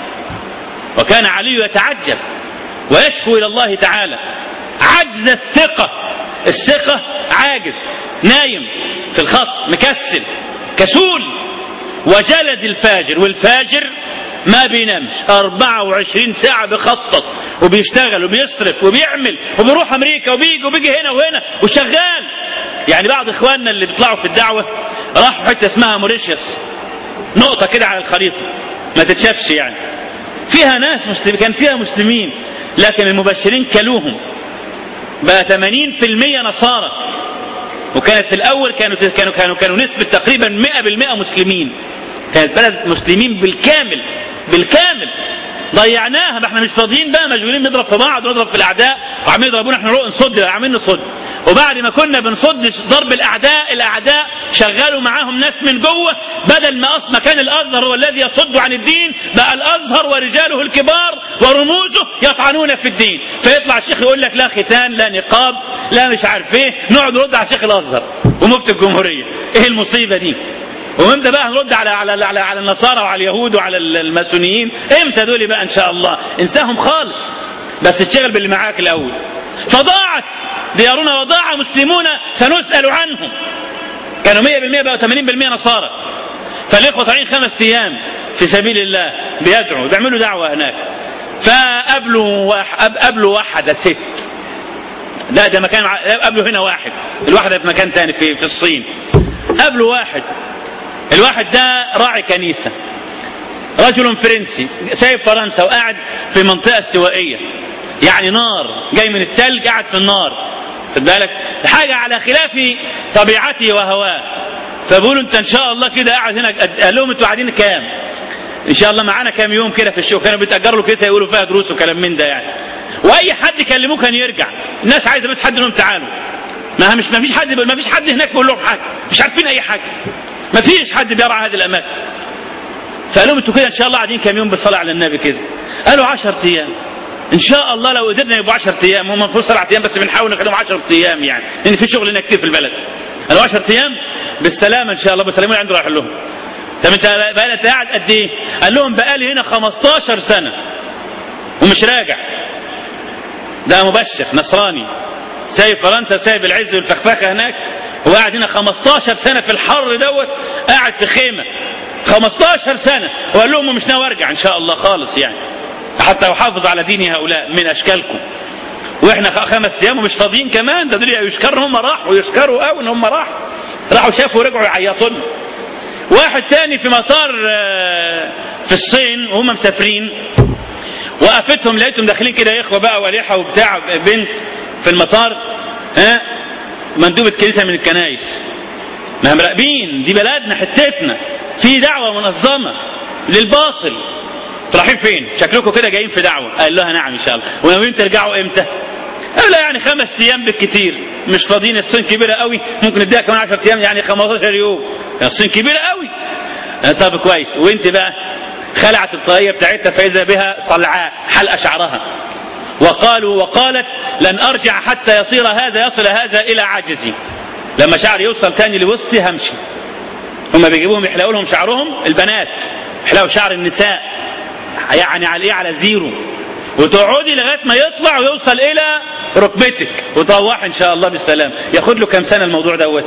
وكان علي يتعجب ويشكو إلى الله تعالى عجز الثقة الثقة عاجز نايم في الخط مكسل كسول وجلد الفاجر والفاجر ما بينامش 24 ساعة بيخطط وبيشتغل وبيصرف وبيعمل وبيروح أمريكا وبيجي وبيجي هنا وهنا وشغال يعني بعض إخواننا اللي بيطلعوا في الدعوة راحوا حتة اسمها موريشيوس نقطة كده على الخريطة ما تتشافش يعني فيها ناس مسلمين كان فيها مسلمين لكن المبشرين كلوهم بقى 80% نصارى وكانت في الاول كانوا كانوا كانوا كانوا نسبه تقريبا 100% مسلمين كانت بلد مسلمين بالكامل بالكامل ضيعناها ما احنا مش فاضيين بقى مشغولين نضرب في بعض ونضرب في الاعداء وعمالين يضربونا احنا نروح نصد عاملين نصد وبعد ما كنا بنصد ضرب الاعداء الاعداء شغلوا معاهم ناس من جوه بدل ما اصلا كان الازهر هو الذي يصد عن الدين بقى الازهر ورجاله الكبار ورموزه يطعنون في الدين فيطلع الشيخ يقول لك لا ختان لا نقاب لا مش عارف ايه نقعد نرد على شيخ الازهر ومفتي الجمهوريه ايه المصيبه دي وامتى بقى هنرد على على على على النصارى وعلى اليهود وعلى الماسونيين امتى دول بقى ان شاء الله انساهم خالص بس اشتغل باللي معاك الاول فضاعت ديارنا وضاع مسلمون سنسأل عنهم كانوا 100% بقوا 80% نصارى فالاخوه طالعين خمس ايام في سبيل الله بيدعوا بيعملوا دعوه هناك فقابلوا واحد قابلوا واحده ست لا ده مكان قابلوا هنا واحد الواحده في مكان تاني في في الصين قابلوا واحد الواحد ده راعي كنيسة رجل فرنسي سايب فرنسا وقاعد في منطقة استوائية يعني نار جاي من التلج قاعد في النار خد بالك حاجة على خلاف طبيعته وهواه فبقولوا انت ان شاء الله كده قاعد هنا قال لهم انتوا قاعدين كام ان شاء الله معانا كام يوم كده في الشغل كانوا بيتاجروا له كيسه يقولوا فيها دروس وكلام من ده يعني واي حد يكلموه كان يرجع الناس عايزه بس حد لهم تعالوا ما مش ما فيش حد ما فيش حد هناك بيقول لهم حاجه مش عارفين اي حاجه ما فيش حد بيرعى هذه الاماكن فقال لهم انتوا كده ان شاء الله قاعدين كام يوم بالصلاه على النبي كده قالوا 10 ايام ان شاء الله لو قدرنا يبقوا 10 ايام هم المفروض سبع ايام بس بنحاول نخليهم 10 ايام يعني لان في شغل هنا كتير في البلد قالوا 10 ايام بالسلامه ان شاء الله بالسلامه عنده رايح لهم طب انت بقى انت قاعد قد ايه؟ قال لهم بقالي هنا 15 سنه ومش راجع ده مبشر نصراني سايب فرنسا سايب العز والفخفخه هناك هو قاعد هنا 15 سنه في الحر دوت قاعد في خيمه 15 سنه وقال لهم مش ناوي ارجع ان شاء الله خالص يعني حتى احافظ على دين هؤلاء من اشكالكم واحنا خمس ايام ومش فاضيين كمان ده دول يشكروا هم راحوا يشكروا قوي ان هم راحوا راحوا شافوا ورجعوا يعيطوا لنا واحد تاني في مطار في الصين وهم مسافرين وقفتهم لقيتهم داخلين كده اخوه بقى وليحه وبتاع بنت في المطار ها مندوبه كنيسه من الكنايس ما مراقبين دي بلدنا حتتنا في دعوه منظمه للباطل رايحين فين؟ شكلكم كده جايين في دعوه قال لها نعم ان شاء الله وناويين ترجعوا امتى؟ قال لا يعني خمس ايام بالكثير مش فاضيين الصين كبيره قوي ممكن نديها كمان 10 ايام يعني 15 يوم الصين كبيره قوي طب كويس وانت بقى خلعت الطاقيه بتاعتها فاذا بها صلعاء حلق شعرها وقالوا وقالت لن ارجع حتى يصير هذا يصل هذا الى عجزي لما شعري يوصل تاني لوسطي همشي هم بيجيبوهم يحلقوا لهم شعرهم البنات يحلقوا شعر النساء يعني على ايه على زيرو وتقعدي لغايه ما يطلع ويوصل الى ركبتك وتروح ان شاء الله بالسلام ياخد له كام سنه الموضوع دوت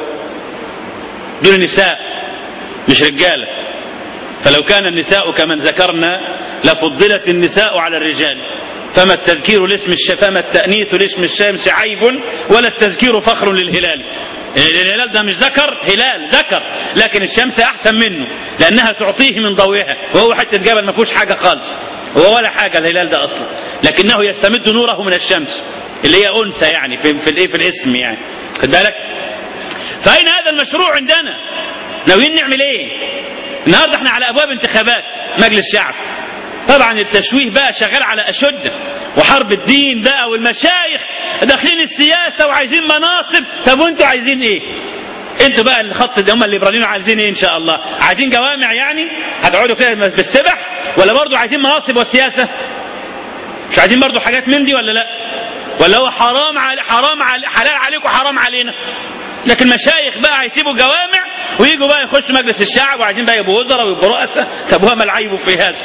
دول نساء مش رجاله فلو كان النساء كمن ذكرنا لفضلت النساء على الرجال فما التذكير لاسم الش... فما التأنيث لاسم الشمس عيب ولا التذكير فخر للهلال الهلال ده مش ذكر هلال ذكر لكن الشمس احسن منه لانها تعطيه من ضوئها وهو حته جبل ما فيهوش حاجه خالص هو ولا حاجه الهلال ده اصلا لكنه يستمد نوره من الشمس اللي هي انثى يعني في في الايه في الاسم يعني خد بالك فاين هذا المشروع عندنا ناويين نعمل ايه النهارده احنا على ابواب انتخابات مجلس شعب طبعا التشويه بقى شغال على اشده وحرب الدين بقى والمشايخ داخلين السياسه وعايزين مناصب طب وانتوا عايزين ايه؟ انتوا بقى الخط ده هم الليبراليين عايزين ايه ان شاء الله؟ عايزين جوامع يعني؟ هتقعدوا كده بالسبح ولا برضه عايزين مناصب وسياسه؟ مش عايزين برضه حاجات من دي ولا لا؟ ولا هو حرام على حرام على حلال عليكم حرام علينا؟ لكن مشايخ بقى هيسيبوا جوامع ويجوا بقى يخشوا مجلس الشعب وعايزين بقى يبقوا وزراء ويبقوا رؤساء طب وما العيب في هذا؟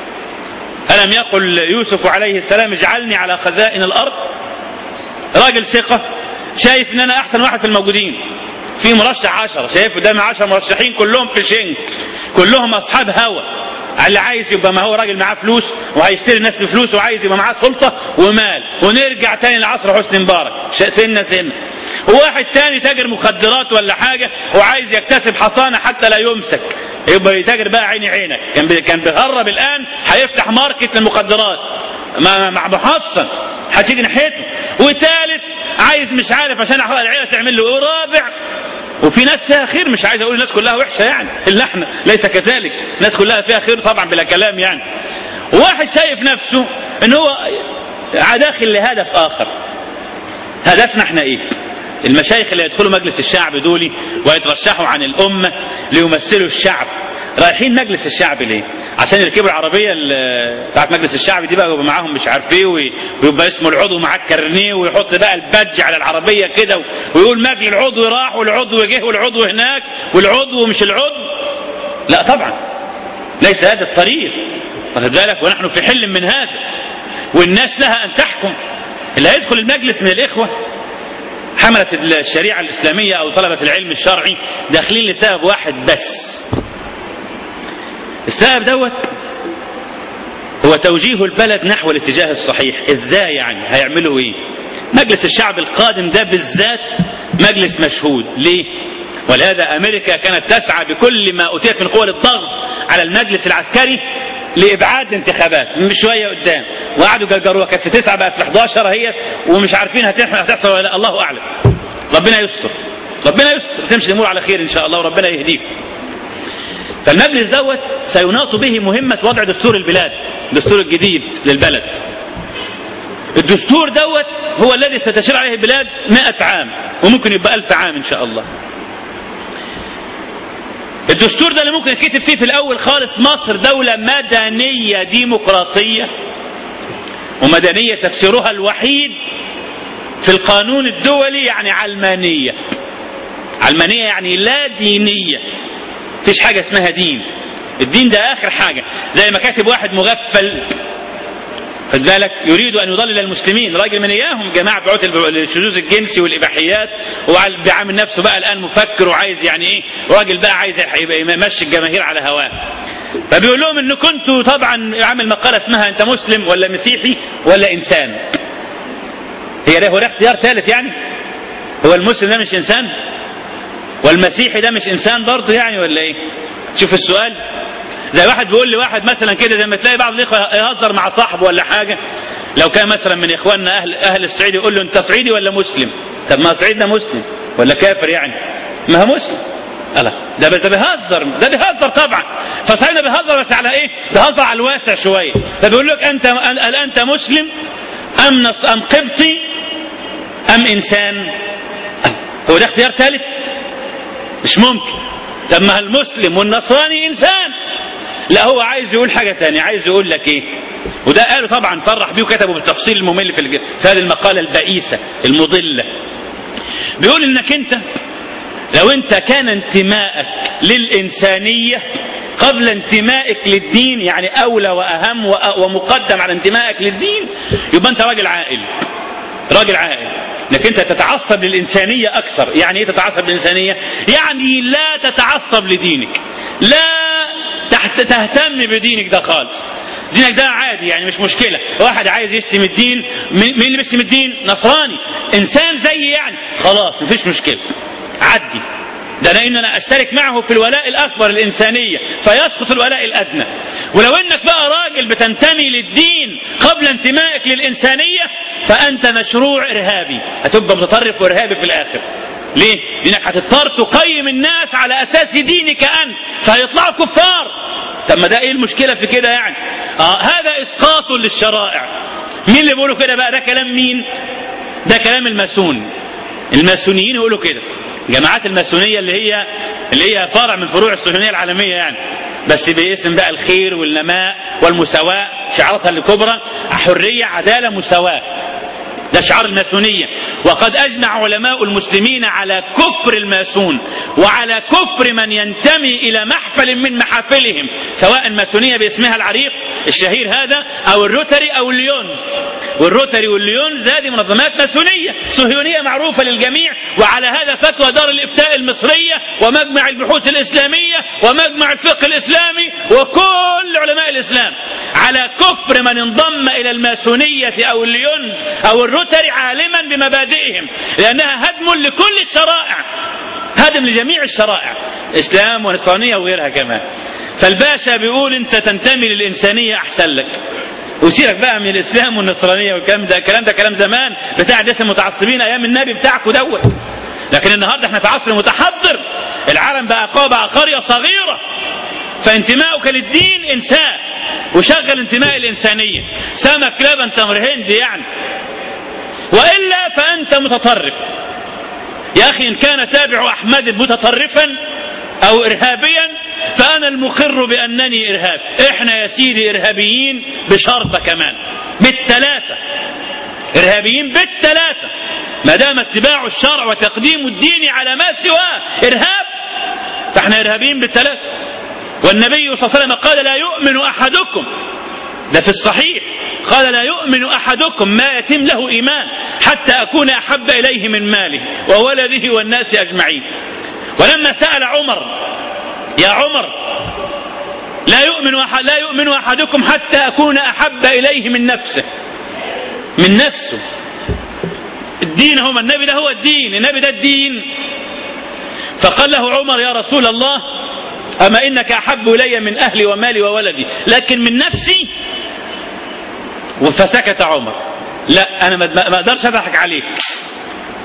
ألم يقل يوسف عليه السلام اجعلني على خزائن الأرض راجل ثقة شايف ان انا احسن واحد في الموجودين في مرشح عشرة شايف قدامي عشرة مرشحين كلهم في شنك كلهم اصحاب هوى اللي عايز يبقى ما هو راجل معاه فلوس وهيشتري الناس بفلوس وعايز يبقى معاه سلطه ومال ونرجع تاني لعصر حسني مبارك سنه سنه وواحد تاني تاجر مخدرات ولا حاجه وعايز يكتسب حصانه حتى لا يمسك يبقى يتاجر بقى عيني عينك كان كان بيهرب الان هيفتح ماركت للمخدرات مع محصن هتيجي ناحيته وثالث عايز مش عارف عشان العيله تعمل له ورابع وفي ناس فيها خير مش عايز اقول الناس كلها وحشه يعني الا احنا ليس كذلك الناس كلها فيها خير طبعا بلا كلام يعني واحد شايف نفسه ان هو داخل لهدف اخر هدفنا احنا ايه المشايخ اللي يدخلوا مجلس الشعب دولي ويترشحوا عن الامه ليمثلوا الشعب رايحين مجلس الشعب ليه؟ عشان يركبوا العربيه بتاعت مجلس الشعب دي بقى ويبقى معاهم مش عارف ايه ويبقى اسمه العضو معاه الكارنيه ويحط بقى البادج على العربيه كده ويقول مجلس العضو راح والعضو جه والعضو هناك والعضو مش العضو لا طبعا ليس هذا الطريق واخد بالك ونحن في حل من هذا والناس لها ان تحكم اللي هيدخل المجلس من الاخوه حملة الشريعة الإسلامية أو طلبة العلم الشرعي داخلين لسبب واحد بس السبب دوت هو توجيه البلد نحو الاتجاه الصحيح ازاي يعني هيعملوا ايه مجلس الشعب القادم ده بالذات مجلس مشهود ليه ولهذا امريكا كانت تسعى بكل ما اوتيت من قوى الضغط على المجلس العسكري لابعاد الانتخابات من شويه قدام وقعدوا جرجروها كانت في تسعه بقت في 11 هي ومش عارفين هتحصل ولا لا الله اعلم ربنا يستر ربنا يستر تمشي الامور على خير ان شاء الله وربنا يهديك فالمجلس دوت سيناط به مهمة وضع دستور البلاد الدستور الجديد للبلد الدستور دوت هو الذي ستشير عليه البلاد مئة عام وممكن يبقى ألف عام إن شاء الله الدستور ده اللي ممكن يتكتب فيه في الأول خالص مصر دولة مدنية ديمقراطية ومدنية تفسيرها الوحيد في القانون الدولي يعني علمانية علمانية يعني لا دينية مفيش حاجة اسمها دين الدين ده آخر حاجة زي ما كاتب واحد مغفل خد بالك يريد ان يضلل المسلمين راجل من اياهم جماعه بتوع الشذوذ الجنسي والاباحيات وبيعامل نفسه بقى الان مفكر وعايز يعني ايه راجل بقى عايز يمشي الجماهير على هواه فبيقول لهم ان كنتوا طبعا عامل مقاله اسمها انت مسلم ولا مسيحي ولا انسان هي ده هو ده اختيار ثالث يعني هو المسلم ده مش انسان والمسيحي ده مش انسان برضه يعني ولا ايه شوف السؤال زي واحد بيقول لواحد مثلا كده زي ما تلاقي بعض الاخوه يهزر مع صاحبه ولا حاجه لو كان مثلا من اخواننا اهل اهل الصعيد يقول له انت صعيدي ولا مسلم طب ما صعيد ده مسلم ولا كافر يعني ما هو مسلم الله ده ده بيهزر ده بيهزر طبعا فصعيدنا بيهزر بس على ايه بيهزر على الواسع شويه فبيقول لك انت هل انت مسلم ام نص ام قبطي ام انسان هو ده اختيار ثالث مش ممكن طب ما المسلم والنصراني انسان لا هو عايز يقول حاجة تانية عايز يقول لك ايه وده قاله طبعا صرح بيه وكتبه بالتفصيل الممل في, في هذه المقالة البئيسة المضلة بيقول انك انت لو انت كان انتمائك للإنسانية قبل انتمائك للدين يعني أولى وأهم ومقدم على انتمائك للدين يبقى أنت راجل عاقل راجل عاقل انك انت تتعصب للإنسانية أكثر يعني ايه تتعصب للإنسانية يعني لا تتعصب لدينك لا تحت تهتم بدينك ده خالص دينك ده عادي يعني مش مشكلة واحد عايز يشتم الدين مين اللي بيشتم الدين نصراني انسان زي يعني خلاص مفيش مشكلة عدي ده لان انا اشترك معه في الولاء الاكبر الانسانيه فيسقط الولاء الادنى ولو انك بقى راجل بتنتمي للدين قبل انتمائك للانسانيه فانت مشروع ارهابي هتبقى متطرف وارهابي في الاخر ليه؟ لانك هتضطر تقيم الناس على اساس دينك انت فهيطلعوا كفار طب ما ده ايه المشكله في كده يعني؟ اه هذا اسقاط للشرائع مين اللي بيقولوا كده بقى ده كلام مين؟ ده كلام الماسون الماسونيين يقولوا كده جماعات الماسونيه اللي هي اللي هي فرع من فروع الصهيونيه العالميه يعني بس باسم بقى الخير والنماء والمساواه شعاراتها الكبرى حريه عداله مساواه ده شعار الماسونية وقد أجمع علماء المسلمين على كفر الماسون وعلى كفر من ينتمي إلى محفل من محافلهم سواء الماسونية باسمها العريق الشهير هذا أو الروتري أو الليونز والروتري والليونز هذه منظمات ماسونية صهيونية معروفة للجميع وعلى هذا فتوى دار الإفتاء المصرية ومجمع البحوث الإسلامية ومجمع الفقه الإسلامي وكل علماء الإسلام على كفر من انضم إلى الماسونية أو الليونز أو الروتري عالما بمبادئهم لأنها هدم لكل الشرائع هدم لجميع الشرائع إسلام ونصرانية وغيرها كمان فالباشا بيقول أنت تنتمي للإنسانية أحسن لك وسيرك بقى من الإسلام والنصرانية والكلام ده الكلام ده كلام زمان بتاع الناس المتعصبين أيام النبي بتاعكم دوت لكن النهارده احنا في عصر متحضر العالم بقى بقى قرية صغيرة فانتماؤك للدين انسان وشغل انتماء الإنسانية سمك لبن تمر هندي يعني وإلا فأنت متطرف يا أخي إن كان تابع أحمد متطرفا أو إرهابيا فأنا المقر بأنني إرهاب إحنا يا سيدي إرهابيين بشرطة كمان بالثلاثة إرهابيين بالثلاثة ما دام اتباع الشرع وتقديم الدين على ما سواه إرهاب فإحنا إرهابيين بالثلاثة والنبي صلى الله عليه وسلم قال لا يؤمن أحدكم ده في الصحيح قال لا يؤمن أحدكم ما يتم له إيمان حتى أكون أحب إليه من ماله وولده والناس أجمعين ولما سأل عمر يا عمر لا يؤمن أحد لا يؤمن أحدكم حتى أكون أحب إليه من نفسه من نفسه الدين هو النبي ده هو الدين النبي ده الدين فقال له عمر يا رسول الله أما إنك أحب إلي من أهلي ومالي وولدي لكن من نفسي فسكت عمر لا أنا ما أقدرش أضحك عليك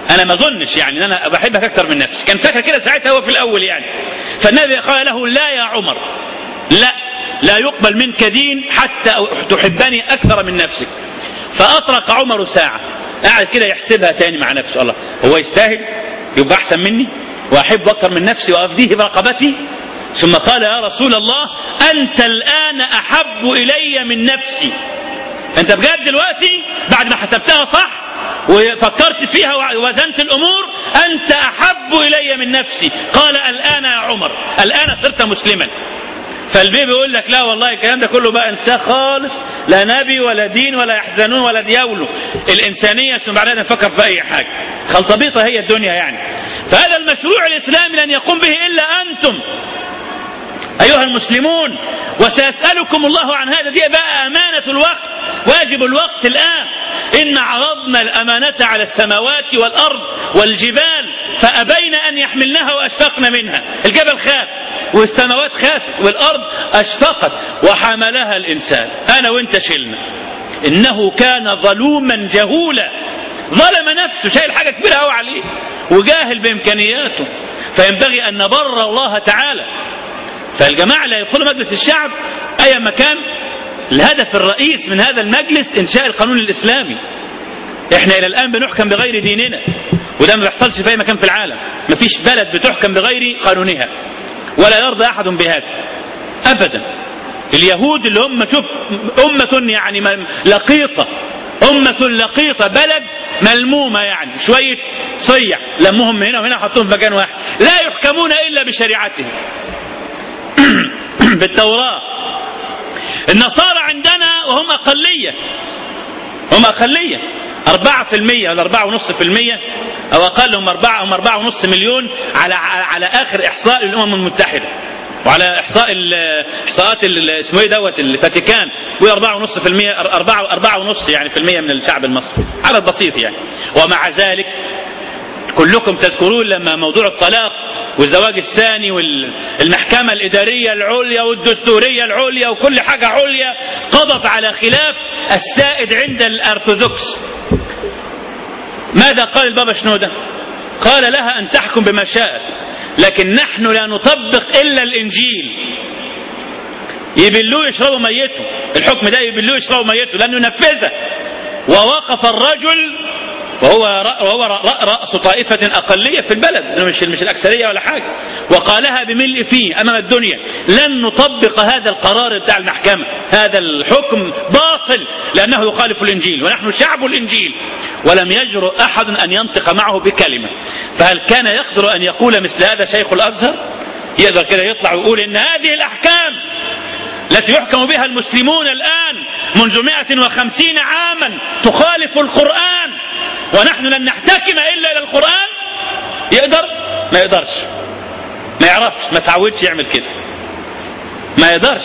انا ما اظنش يعني ان انا بحبك اكثر من نفسي كان فاكر كده ساعتها هو في الاول يعني فالنبي قال له لا يا عمر لا لا يقبل منك دين حتى تحبني اكثر من نفسك فاطرق عمر ساعه قاعد كده يحسبها تاني مع نفسه الله هو يستاهل يبقى احسن مني واحب اكثر من نفسي وافديه برقبتي ثم قال يا رسول الله انت الان احب الي من نفسي انت بجد دلوقتي بعد ما حسبتها صح وفكرت فيها ووزنت الامور انت احب الي من نفسي قال الان يا عمر الان صرت مسلما فالبيبي يقول لك لا والله الكلام ده كله بقى انساه خالص لا نبي ولا دين ولا يحزنون ولا ديولوا الانسانيه ثم بعدها نفكر في اي حاجه خلطبيطه هي الدنيا يعني فهذا المشروع الاسلامي لن يقوم به الا انتم أيها المسلمون وسيسألكم الله عن هذا دي بقى أمانة الوقت واجب الوقت الآن إن عرضنا الأمانة على السماوات والأرض والجبال فأبين أن يحملنها وأشفقن منها الجبل خاف والسماوات خافت والأرض أشفقت وحملها الإنسان أنا وإنت شلنا إنه كان ظلوما جهولا ظلم نفسه شايل حاجة كبيرة قوي عليه وجاهل بإمكانياته فينبغي أن نبر الله تعالى فالجماعة اللي يدخلوا مجلس الشعب أي مكان الهدف الرئيس من هذا المجلس إنشاء القانون الإسلامي إحنا إلى الآن بنحكم بغير ديننا وده ما بيحصلش في أي مكان في العالم مفيش بلد بتحكم بغير قانونها ولا يرضى أحد بهذا أبدا اليهود اللي هم شوف أمة يعني لقيطة أمة لقيطة بلد ملمومة يعني شوية صيع لمهم من هنا وهنا حطوهم في مكان واحد لا يحكمون إلا بشريعتهم بالتوراة النصارى عندنا وهم أقلية هم أقلية أربعة في المية ولا أربعة ونص في المية أو أقل هم أربعة هم أربعة ونص مليون على على آخر إحصاء للأمم المتحدة وعلى إحصاء إحصاءات اسمه إيه دوت الفاتيكان بيقول أربعة ونص في المية أربعة أربعة ونص يعني في المية من الشعب المصري عدد بسيط يعني ومع ذلك كلكم تذكرون لما موضوع الطلاق والزواج الثاني والمحكمة الإدارية العليا والدستورية العليا وكل حاجة عليا قضت على خلاف السائد عند الأرثوذكس ماذا قال البابا شنودة قال لها أن تحكم بما شاءت لكن نحن لا نطبق إلا الإنجيل يبلوه يشربوا ميته الحكم ده يبلوه يشربوا ميته لأنه ينفذه ووقف الرجل وهو وهو رأس طائفة أقلية في البلد مش مش الأكثرية ولا حاجة وقالها بملء فيه أمام الدنيا لن نطبق هذا القرار بتاع المحكمة هذا الحكم باطل لأنه يخالف الإنجيل ونحن شعب الإنجيل ولم يجرؤ أحد أن ينطق معه بكلمة فهل كان يقدر أن يقول مثل هذا شيخ الأزهر يقدر كده يطلع ويقول إن هذه الأحكام التي يحكم بها المسلمون الآن منذ 150 عاما تخالف القرآن ونحن لن نحتكم إلا إلى القرآن يقدر ما يقدرش ما يعرفش ما تعودش يعمل كده ما يقدرش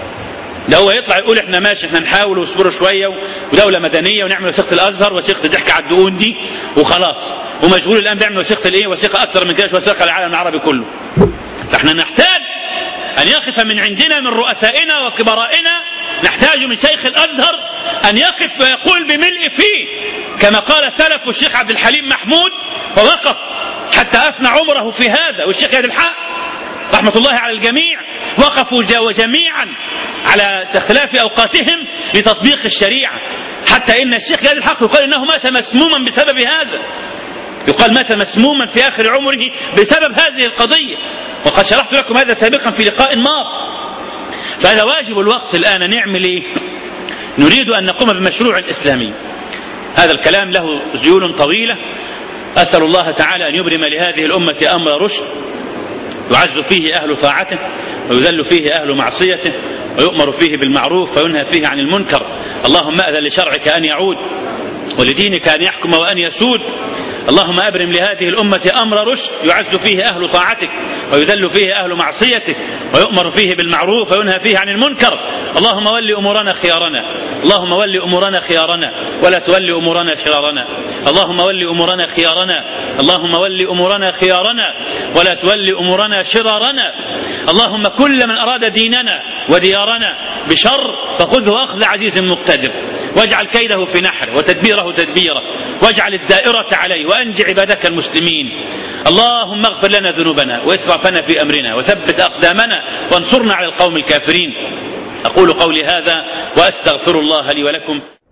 ده هو يطلع يقول احنا ماشي احنا نحاول واصبروا شويه ودوله مدنيه ونعمل وثيقه الازهر وثيقه ضحك على الدقون دي وخلاص ومشغول الان بيعمل وثيقه الايه وثيقه اكثر من كده وثيقه العالم العربي كله فاحنا نحتاج أن يقف من عندنا من رؤسائنا وكبرائنا نحتاج من شيخ الأزهر أن يقف ويقول بملء فيه كما قال سلف الشيخ عبد الحليم محمود ووقف حتى أفنى عمره في هذا والشيخ يد الحق رحمة الله على الجميع وقفوا جميعا على اختلاف أوقاتهم لتطبيق الشريعة حتى إن الشيخ يد الحق يقال إنه مات مسموما بسبب هذا يقال مات مسموما في آخر عمره بسبب هذه القضية وقد شرحت لكم هذا سابقا في لقاء ماض فهذا واجب الوقت الآن نعمل إيه نريد أن نقوم بمشروع إسلامي هذا الكلام له زيول طويلة أسأل الله تعالى أن يبرم لهذه الأمة أمر رشد يعز فيه أهل طاعته ويذل فيه أهل معصيته ويؤمر فيه بالمعروف وينهى فيه عن المنكر اللهم أذن لشرعك أن يعود ولدينك أن يحكم وأن يسود اللهم أبرم لهذه الأمة أمر رشد يعز فيه أهل طاعتك ويذل فيه أهل معصيتك ويؤمر فيه بالمعروف وينهى فيه عن المنكر اللهم ول أمورنا خيارنا اللهم ول أمورنا خيارنا ولا تول أمورنا شرارنا اللهم ول أمورنا خيارنا اللهم ول أمورنا خيارنا ولا تول أمورنا شرارنا اللهم كل من أراد ديننا وديارنا بشر فخذه أخذ عزيز مقتدر واجعل كيده في نحر وتدبيره تدبيرا واجعل الدائرة عليه وأنج عبادك المسلمين اللهم اغفر لنا ذنوبنا وإسرافنا في أمرنا وثبت أقدامنا وانصرنا على القوم الكافرين أقول قولي هذا وأستغفر الله لي ولكم